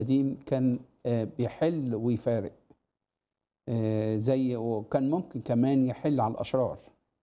القديم كان آه، بيحل ويفارق آه، زي وكان ممكن كمان يحل على الأشرار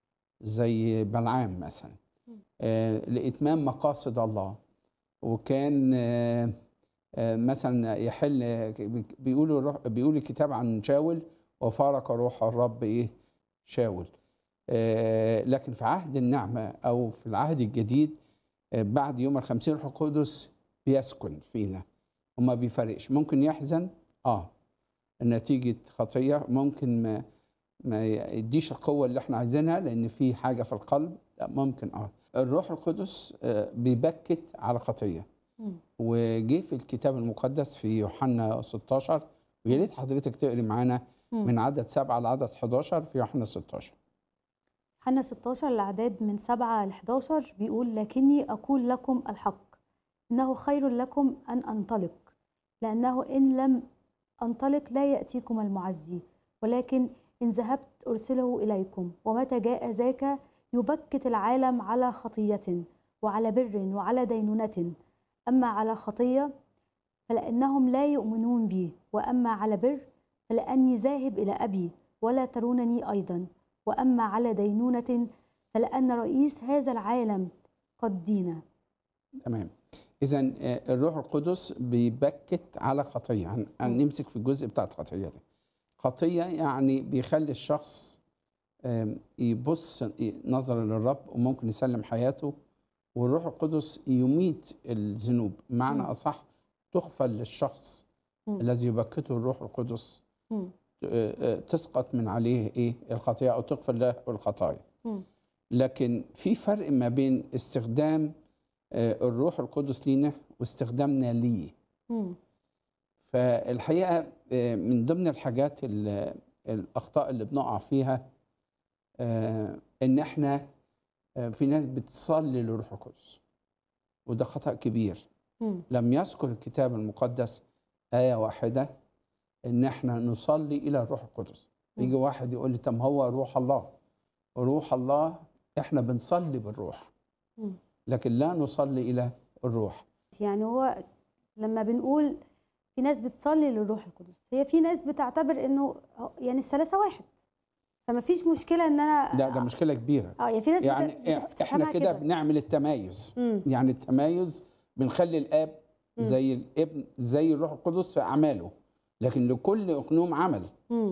زي بلعام مثلا آه، لإتمام مقاصد الله وكان آه، آه، مثلا يحل بيقول الروح بيقول الكتاب عن شاول وفارق روح الرب ايه شاول آه، لكن في عهد النعمة أو في العهد الجديد آه، بعد يوم الخمسين الروح القدس بيسكن فينا وما بيفرقش ممكن يحزن اه نتيجة خطية ممكن ما ما يديش القوة اللي احنا عايزينها لأن في حاجة في القلب لا، ممكن اه الروح القدس آه، بيبكت على خطية مم. وجه في الكتاب المقدس في يوحنا 16 ويا ريت حضرتك تقري معانا مم. من عدد 7 لعدد 11 في يوحنا 16 حنا 16 الأعداد من 7 ل 11 بيقول لكني أقول لكم الحق إنه خير لكم أن أنطلق لأنه إن لم أنطلق لا يأتيكم المعزي ولكن إن ذهبت أرسله إليكم ومتى جاء ذاك يبكت العالم على خطية وعلى بر وعلى دينونة أما على خطية فلأنهم لا يؤمنون بي وأما على بر فلأني ذاهب إلى أبي ولا ترونني أيضا وأما على دينونة فلأن رئيس هذا العالم قد دين تمام اذا الروح القدس بيبكت على خطيه هن- هنمسك في الجزء بتاع الخطيه دي خطيه يعني بيخلي الشخص آم، يبص ي- نظرا للرب وممكن يسلم حياته والروح القدس يميت الذنوب معنى مم. اصح تغفل للشخص مم. الذي يبكته الروح القدس مم. آه، آه، تسقط من عليه ايه الخطيئه او تغفر له الخطايا مم. لكن في فرق ما بين استخدام آه، الروح القدس لينا واستخدامنا ليه مم. فالحقيقه آه، من ضمن الحاجات ال- الاخطاء اللي بنقع فيها آه، ان احنا آه، في ناس بتصلي للروح القدس وده خطا كبير مم. لم يذكر الكتاب المقدس آية واحدة إن إحنا نصلي إلى الروح القدس مم. يجي واحد يقول لي طب هو روح الله روح الله إحنا بنصلي بالروح مم. لكن لا نصلي إلى الروح يعني هو لما بنقول في ناس بتصلي للروح القدس هي في ناس بتعتبر انه يعني الثلاثه واحد فما فيش مشكله ان انا ده ده مشكلة كبيرة اه يعني في ناس بت- يعني بت- إحنا بتفهمها كده بنعمل التمايز مم. يعني التمايز بنخلي الآب مم. زي الابن زي الروح القدس في أعماله لكن لكل أقنوم عمل مم.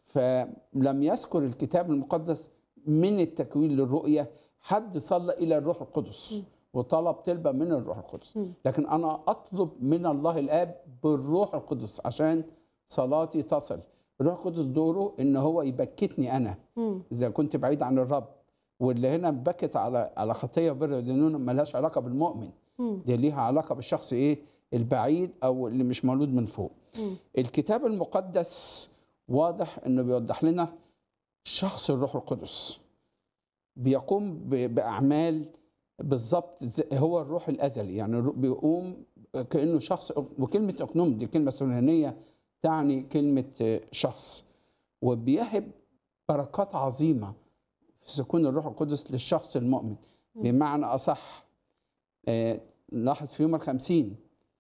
فلم يذكر الكتاب المقدس من التكوين للرؤية حد صلى إلى الروح القدس م. وطلب طلبة من الروح القدس م. لكن أنا أطلب من الله الآب بالروح القدس عشان صلاتي تصل الروح القدس دوره إن هو يبكتني أنا مم. إذا كنت بعيد عن الرب واللي هنا بكت على على خطية وبر ودينونة ملهاش علاقة بالمؤمن مم. دي ليها علاقة بالشخص إيه البعيد أو اللي مش مولود من فوق مم. الكتاب المقدس واضح انه بيوضح لنا شخص الروح القدس بيقوم ب- باعمال بالظبط زي- هو الروح الازلي يعني الرو- بيقوم كانه شخص وكلمه اقنوم دي كلمه سنانيه تعني كلمه آه، شخص وبيهب بركات عظيمه في سكون الروح القدس للشخص المؤمن مم. بمعنى اصح آه، نلاحظ في يوم الخمسين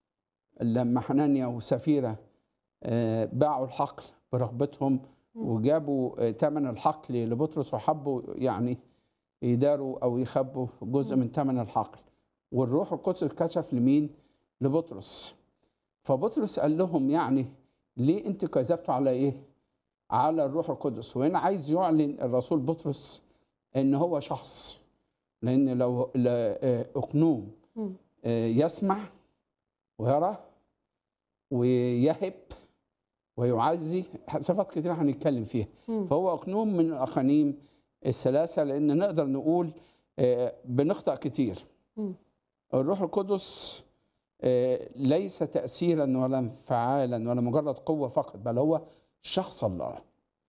لما حنانيا وسفيره آه، باعوا الحقل برغبتهم مم. وجابوا ثمن الحقل لبطرس وحبوا يعني يداروا او يخبوا جزء مم. من ثمن الحقل والروح القدس اتكشف لمين؟ لبطرس فبطرس قال لهم يعني ليه انتوا كذبتوا على ايه؟ على الروح القدس وهنا عايز يعلن الرسول بطرس ان هو شخص لان لو لا- آه، اقنوم مم. آه، يسمع ويرى ويهب ويعزي صفات كتير هنتكلم فيها مم. فهو اقنوم من الاقانيم الثلاثه لان نقدر نقول آه، بنخطأ كتير مم. الروح القدس آه، ليس تأثيرا ولا انفعالا ولا مجرد قوة فقط بل هو شخص الله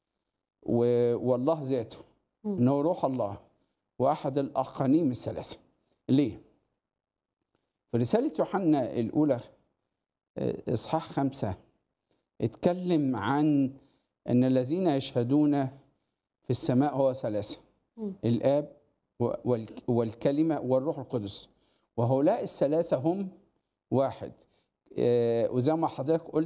و- والله ذاته مم. انه روح الله واحد الاقانيم الثلاثه ليه في رساله يوحنا الاولى آه، اصحاح خمسة اتكلم عن ان الذين يشهدون في السماء هو ثلاثه مم. الاب و- والك- والكلمه والروح القدس وهؤلاء الثلاثه هم واحد آه، وزي ما حضرتك قلت